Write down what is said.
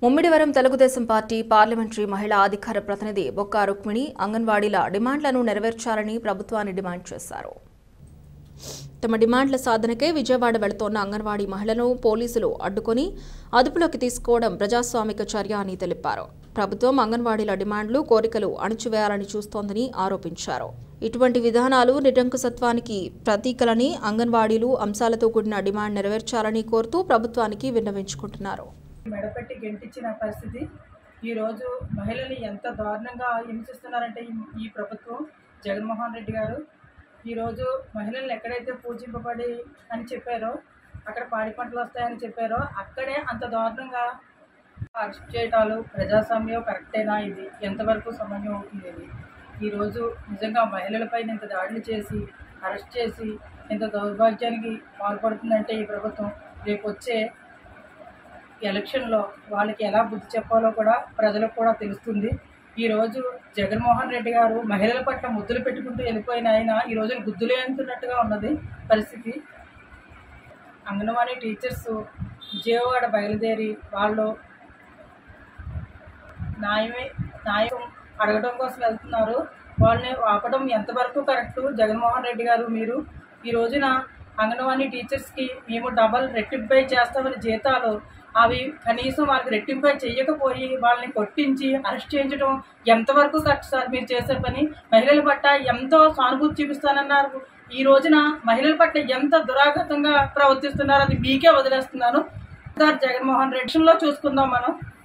Mummidivaram Telugu Desam party parliamentary మహిళా అధికార ప్రతినిధి బొక్క రుక్మిణి అంగన్వాడీల డిమాండ్లను నెరవేర్చాలని ప్రభుత్వాన్ని డిమాండ్ చేశారు తమ డిమాండ్ల సాధనకే విజయవాడ వెళుతోన్న అంగన్వాడీ మహిళను పోలీసులు అడ్డుకొని అదుపులోకి తీసుకోవడం ప్రజాస్వామిక చర్య అని తెలిపారు ప్రభుత్వం అంగన్వాడీల డిమాండ్లు కోరికలు అణిచివేయాలని చూస్తోందని ఆరోపించారు ఇటువంటి విధానాలు నిరంకుశత్వానికి ప్రతీకలని అంగన్వాడీలు అంశాలతో కూడిన డిమాండ్ నెరవేర్చాలని కోరుతూ ప్రభుత్వానికి విన్నవించుకుంటున్నారు మెడపెట్టి గెంటించిన పరిస్థితి ఈరోజు మహిళల్ని ఎంత దారుణంగా హింసిస్తున్నారంటే ఈ- ఈ ప్రభుత్వం జగన్మోహన్ రెడ్డి గారు ఈరోజు మహిళల్ని ఎక్కడైతే పూజింపబడి అని చెప్పారో అక్కడ పాడి పంటలు వస్తాయని చెప్పారో అక్కడే అంత దారుణంగా అరెస్ట్ చేయటాలు ప్రజాస్వామ్యం కరెక్టేనా ఇది ఎంతవరకు సమన్వయం అవుతుంది ఇది ఈరోజు నిజంగా మహిళలపైన ఇంత దాడులు చేసి అరెస్ట్ చేసి ఇంత దౌర్భాగ్యానికి పాల్పడుతుందంటే ఈ ప్రభుత్వం రేపు వచ్చే ఎలక్షన్లో వాళ్ళకి ఎలా బుద్ధి చెప్పాలో కూడా ప్రజలకు కూడా తెలుస్తుంది ఈరోజు జగన్మోహన్ రెడ్డి గారు మహిళల పట్ల ముద్దులు పెట్టుకుంటూ వెళ్ళిపోయిన ఆయన ఈ రోజున గుద్దులు వేస్తున్నట్టుగా ఉన్నది పరిస్థితి అంగన్వాడీ టీచర్స్ విజయవాడ బయలుదేరి వాళ్ళు న్యాయమే న్యాయం అడగడం కోసం వెళ్తున్నారు వాళ్ళని ఆపడం ఎంతవరకు కరెక్ట్ జగన్మోహన్ రెడ్డి గారు మీరు ఈ రోజున అంగన్వాడీ టీచర్స్కి మేము డబల్ రెట్టింపై చేస్తామని జీతాలు అవి కనీసం వాళ్ళకి రెట్టింపై చేయకపోయి వాళ్ళని కొట్టించి అరెస్ట్ చేయించడం ఎంతవరకు కరెక్ట్ సార్ మీరు చేసే పని మహిళల పట్ల ఎంతో సానుభూతి చూపిస్తానన్నారు ఈ రోజున మహిళల పట్ల ఎంత దురాగతంగా ప్రవర్తిస్తున్నారో అది మీకే వదిలేస్తున్నాను సార్ జగన్మోహన్ రెడ్డి లో చూసుకుందాం మనం